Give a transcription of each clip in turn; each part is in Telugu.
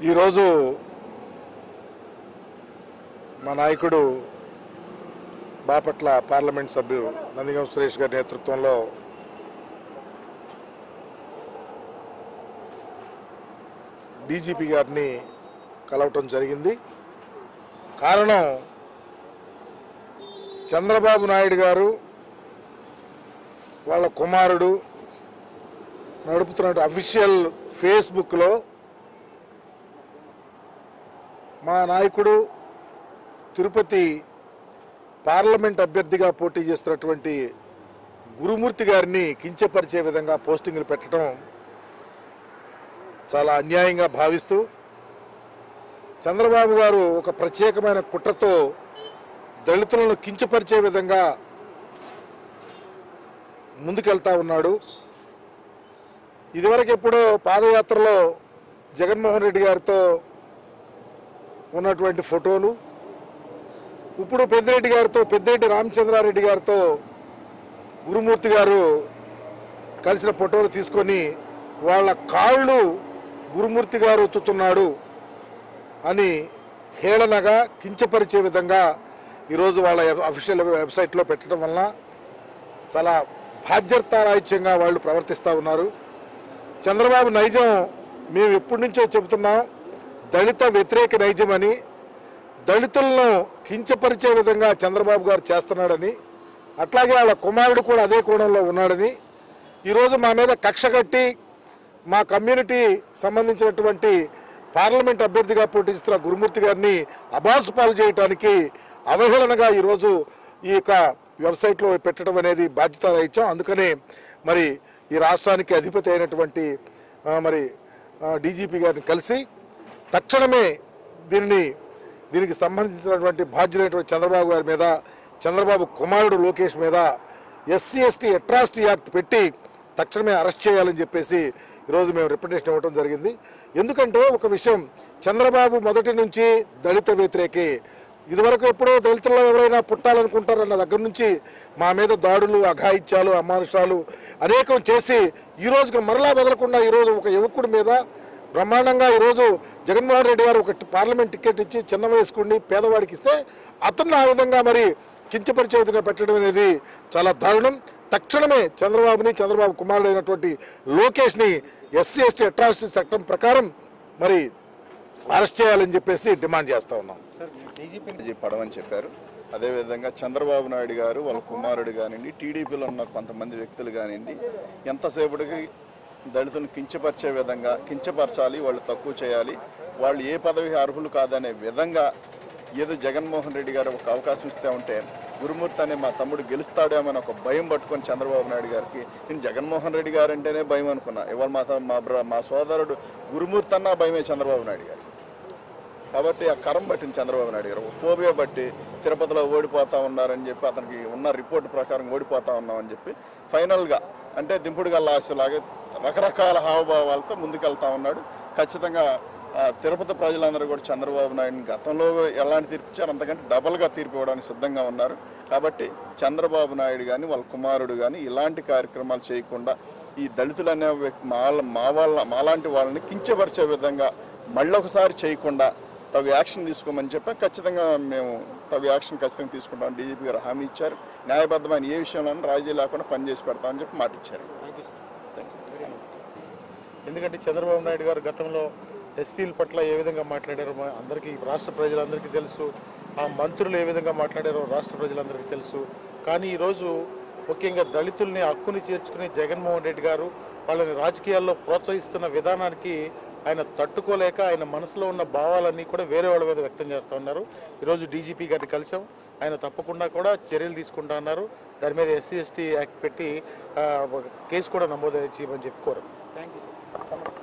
ఈరోజు మా నాయకుడు బాపట్ల పార్లమెంట్ సభ్యుడు నందిగం సురేష్ గారి నేతృత్వంలో డీజీపీ గారిని కలవటం జరిగింది కారణం చంద్రబాబు నాయుడు గారు వాళ్ళ కుమారుడు నడుపుతున్న అఫీషియల్ ఫేస్బుక్లో మా నాయకుడు తిరుపతి పార్లమెంట్ అభ్యర్థిగా పోటీ చేస్తున్నటువంటి గురుమూర్తి గారిని కించపరిచే విధంగా పోస్టింగ్లు పెట్టడం చాలా అన్యాయంగా భావిస్తూ చంద్రబాబు గారు ఒక ప్రత్యేకమైన కుట్రతో దళితులను కించపరిచే విధంగా ముందుకెళ్తా ఉన్నాడు ఇదివరకు ఎప్పుడో పాదయాత్రలో జగన్మోహన్ రెడ్డి గారితో ఉన్నటువంటి ఫోటోలు ఇప్పుడు పెద్దిరెడ్డి గారితో పెద్దిరెడ్డి రామచంద్రారెడ్డి గారితో గురుమూర్తి గారు కలిసిన ఫోటోలు తీసుకొని వాళ్ళ కాళ్ళు గురుమూర్తి గారు ఒత్తుతున్నాడు అని హేళనగా కించపరిచే విధంగా ఈరోజు వాళ్ళ అఫీషియల్ వెబ్సైట్లో పెట్టడం వలన చాలా బాధ్యతారాహిత్యంగా వాళ్ళు ప్రవర్తిస్తూ ఉన్నారు చంద్రబాబు నైజం మేము ఎప్పటి నుంచో చెబుతున్నాం దళిత వ్యతిరేక నైజం అని దళితులను కించపరిచే విధంగా చంద్రబాబు గారు చేస్తున్నాడని అట్లాగే వాళ్ళ కుమారుడు కూడా అదే కోణంలో ఉన్నాడని ఈరోజు మా మీద కక్ష కట్టి మా కమ్యూనిటీ సంబంధించినటువంటి పార్లమెంట్ అభ్యర్థిగా పోటీస్తున్న గురుమూర్తి గారిని అబాసు పాలు చేయడానికి అవహేళనగా ఈరోజు ఈ యొక్క వెబ్సైట్లో పెట్టడం అనేది బాధ్యత రహిత్యం అందుకనే మరి ఈ రాష్ట్రానికి అధిపతి అయినటువంటి ఆ, మరి డీజీపీ గారిని కలిసి తక్షణమే దీనిని దీనికి సంబంధించినటువంటి బాధ్యులైనటువంటి చంద్రబాబు గారి మీద చంద్రబాబు కుమారుడు లోకేష్ మీద ఎస్సీ ఎస్టీ అట్రాసిటీ యాక్ట్ పెట్టి తక్షణమే అరెస్ట్ చేయాలని చెప్పేసి ఈరోజు మేము రిప్రజెంటేషన్ ఇవ్వడం జరిగింది ఎందుకంటే ఒక విషయం చంద్రబాబు మొదటి నుంచి దళిత వ్యతిరేకే ఇదివరకు ఎప్పుడో దళితుల్లో ఎవరైనా పుట్టాలనుకుంటారన్న దగ్గర నుంచి మా మీద దాడులు అఘాయిత్యాలు అమానుషాలు అనేకం చేసి ఈ రోజుకి మరలా వదలకుండా ఈరోజు ఒక యువకుడి మీద బ్రహ్మాండంగా ఈరోజు జగన్మోహన్ రెడ్డి గారు ఒక పార్లమెంట్ టికెట్ ఇచ్చి చిన్న వయసుకుని పేదవాడికి ఇస్తే అతన్ని ఆ విధంగా మరి కించపరిచే విధంగా పెట్టడం అనేది చాలా దారుణం తక్షణమే చంద్రబాబుని చంద్రబాబు కుమారుడు అయినటువంటి లోకేష్ని ఎస్సీ ఎస్టీ అట్రాసిటీ చట్టం ప్రకారం మరి అరెస్ట్ చేయాలని చెప్పేసి డిమాండ్ చేస్తా ఉన్నాం డీజీపీ పడమని చెప్పారు అదేవిధంగా చంద్రబాబు నాయుడు గారు వాళ్ళ కుమారుడు కానివ్వండి టీడీపీలో ఉన్న కొంతమంది వ్యక్తులు కానివ్వండి ఎంతసేపటికి దళితులను కించపరిచే విధంగా కించపరచాలి వాళ్ళు తక్కువ చేయాలి వాళ్ళు ఏ పదవి అర్హులు కాదనే విధంగా ఏదో జగన్మోహన్ రెడ్డి గారు ఒక అవకాశం ఇస్తే ఉంటే గురుమూర్తి అనే మా తమ్ముడు గెలుస్తాడేమని ఒక భయం పట్టుకొని చంద్రబాబు నాయుడు గారికి నేను జగన్మోహన్ రెడ్డి గారు అంటేనే భయం అనుకున్నా ఇవాళ మా త- మా బ్ర మా సోదరుడు గురుమూర్తి అన్నా భయమే చంద్రబాబు నాయుడు గారు కాబట్టి ఆ కరం పట్టింది చంద్రబాబు నాయుడు గారు ఫోబియా బట్టి తిరుపతిలో ఓడిపోతా ఉన్నారని చెప్పి అతనికి ఉన్న రిపోర్ట్ ప్రకారం ఓడిపోతా ఉన్నామని చెప్పి ఫైనల్గా అంటే దింపుడు గల్ల ఆశలాగే రకరకాల హావభావాలతో ముందుకెళ్తా ఉన్నాడు ఖచ్చితంగా ఆ, తిరుపతి ప్రజలందరూ కూడా చంద్రబాబు నాయుడిని గతంలో ఎలాంటి తీర్పు ఇచ్చారు అంతకంటే డబల్గా తీర్పు ఇవ్వడానికి సిద్ధంగా ఉన్నారు కాబట్టి చంద్రబాబు నాయుడు కానీ వాళ్ళ కుమారుడు కానీ ఇలాంటి కార్యక్రమాలు చేయకుండా ఈ దళితులు అనే వ్యక్తి మా వాళ్ళ- మా వాళ్ళ మాలాంటి వాళ్ళని కించపరిచే విధంగా మళ్ళొకసారి చేయకుండా తగు యాక్షన్ తీసుకోమని చెప్పి ఖచ్చితంగా మేము తగు యాక్షన్ ఖచ్చితంగా తీసుకుంటాం డీజీపీ గారు హామీ ఇచ్చారు న్యాయబద్ధమైన ఏ విషయంలోనూ రాజీ లేకుండా పనిచేసి పెడతామని చెప్పి మాట ఇచ్చారు ఎందుకంటే చంద్రబాబు నాయుడు గారు గతంలో ఎస్సీల పట్ల ఏ విధంగా మాట్లాడారో మా అందరికీ రాష్ట్ర ప్రజలందరికీ తెలుసు ఆ మంత్రులు ఏ విధంగా మాట్లాడారో రాష్ట్ర ప్రజలందరికీ తెలుసు కానీ ఈరోజు ముఖ్యంగా దళితుల్ని హక్కుని చేర్చుకునే జగన్మోహన్ రెడ్డి గారు వాళ్ళని రాజకీయాల్లో ప్రోత్సహిస్తున్న విధానానికి ఆయన తట్టుకోలేక ఆయన మనసులో ఉన్న భావాలన్నీ కూడా వేరే వాళ్ళ మీద వ్యక్తం చేస్తూ ఉన్నారు ఈరోజు డీజీపీ గారిని కలిసాం ఆయన తప్పకుండా కూడా చర్యలు తీసుకుంటా ఉన్నారు దాని మీద ఎస్సీ ఎస్టీ యాక్ట్ పెట్టి ఆ, ఒక కేసు కూడా నమోదు చేయమని చెప్పి కోరాం థ్యాంక్ యూ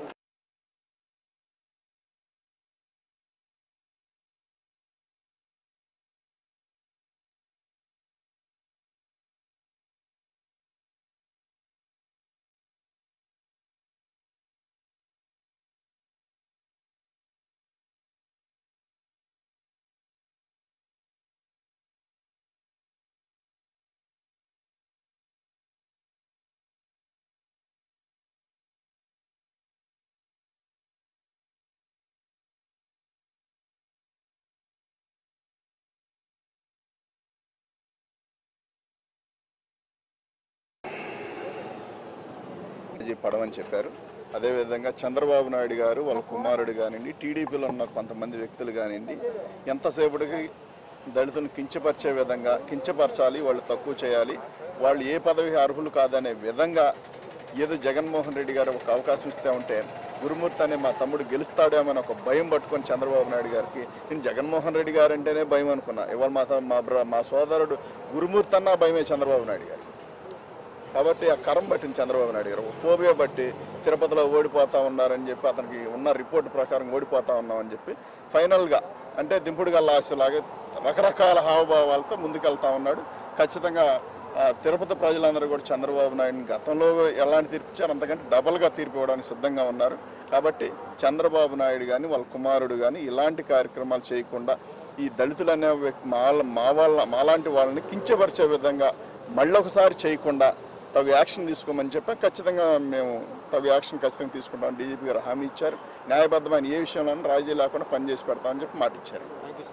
జీ పడమని చెప్పారు అదేవిధంగా చంద్రబాబు నాయుడు గారు వాళ్ళ కుమారుడు కానివ్వండి టీడీపీలో ఉన్న కొంతమంది వ్యక్తులు కానివ్వండి ఎంతసేపటికి దళితులను కించపరిచే విధంగా కించపరచాలి వాళ్ళు తక్కువ చేయాలి వాళ్ళు ఏ పదవి అర్హులు కాదనే విధంగా ఏదో జగన్మోహన్ రెడ్డి గారు ఒక అవకాశం ఇస్తే ఉంటే గురుమూర్తి అనే మా తమ్ముడు గెలుస్తాడేమని ఒక భయం పట్టుకొని చంద్రబాబు నాయుడు గారికి నేను జగన్మోహన్ రెడ్డి గారు అంటేనే భయం అనుకున్నా ఇవాళ మా త- మా బ్ర మా సోదరుడు గురుమూర్తి అన్నా భయమే చంద్రబాబు నాయుడు గారు కాబట్టి ఆ కరం పట్టింది చంద్రబాబు నాయుడు గారు ఫోబియా బట్టి తిరుపతిలో ఓడిపోతా ఉన్నారని చెప్పి అతనికి ఉన్న రిపోర్ట్ ప్రకారం ఓడిపోతా ఉన్నామని చెప్పి ఫైనల్గా అంటే దింపుడు గల్ల ఆశలాగే రకరకాల హావభావాలతో ముందుకెళ్తా ఉన్నాడు ఖచ్చితంగా ఆ, తిరుపతి ప్రజలందరూ కూడా చంద్రబాబు నాయుడిని గతంలో ఎలాంటి తీర్పు ఇచ్చారు అంతకంటే డబల్గా తీర్పు ఇవ్వడానికి సిద్ధంగా ఉన్నారు కాబట్టి చంద్రబాబు నాయుడు కానీ వాళ్ళ కుమారుడు కానీ ఇలాంటి కార్యక్రమాలు చేయకుండా ఈ దళితులు అనే వ్యక్- మా మా వాళ్ళ మాలాంటి వాళ్ళని కించపరిచే విధంగా మళ్ళొకసారి చేయకుండా తగు యాక్షన్ తీసుకోమని చెప్పి ఖచ్చితంగా మేము తగు యాక్షన్ ఖచ్చితంగా తీసుకుంటాం డీజీపీ గారు హామీ ఇచ్చారు న్యాయబద్ధమైన ఏ విషయంలోనూ రాజీ లేకుండా పనిచేసి పెడతామని చెప్పి మాట ఇచ్చారు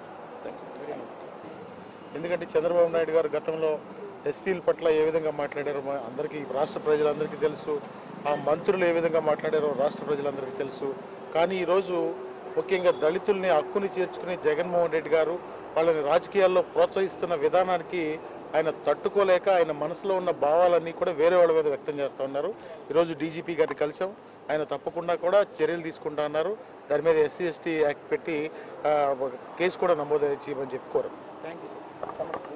ఎందుకంటే చంద్రబాబు నాయుడు గారు గతంలో ఎస్సీల పట్ల ఏ విధంగా మాట్లాడారో మా అందరికీ రాష్ట్ర ప్రజలందరికీ తెలుసు ఆ మంత్రులు ఏ విధంగా మాట్లాడారో రాష్ట్ర ప్రజలందరికీ తెలుసు కానీ ఈరోజు ముఖ్యంగా దళితుల్ని హక్కుని చేర్చుకుని జగన్మోహన్ రెడ్డి గారు వాళ్ళని రాజకీయాల్లో ప్రోత్సహిస్తున్న విధానానికి ఆయన తట్టుకోలేక ఆయన మనసులో ఉన్న భావాలన్నీ కూడా వేరే వాళ్ళ మీద వ్యక్తం చేస్తూ ఉన్నారు ఈరోజు డీజీపీ గారిని కలిసాం ఆయన తప్పకుండా కూడా చర్యలు తీసుకుంటా అన్నారు దాని మీద ఎస్సీ ఎస్టీ యాక్ట్ పెట్టి ఆ, ఒక కేసు కూడా నమోదు చేయమని చెప్పి కోరాం థ్యాంక్ యూ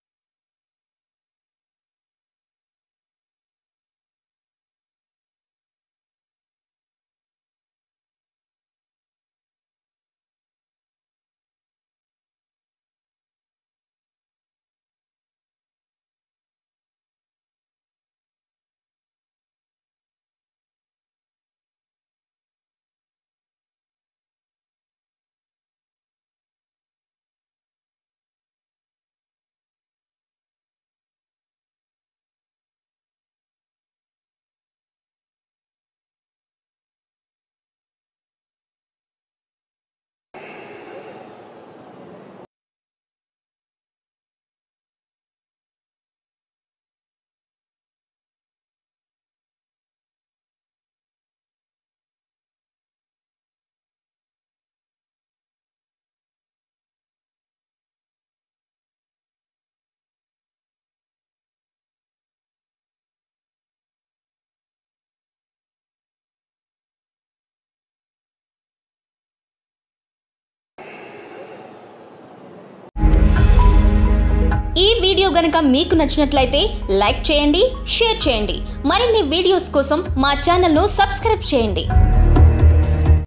ఈ వీడియో గనుక మీకు నచ్చినట్లయితే లైక్ చేయండి షేర్ చేయండి మరిన్ని వీడియోస్ కోసం మా ఛానల్ను సబ్స్క్రైబ్ చేయండి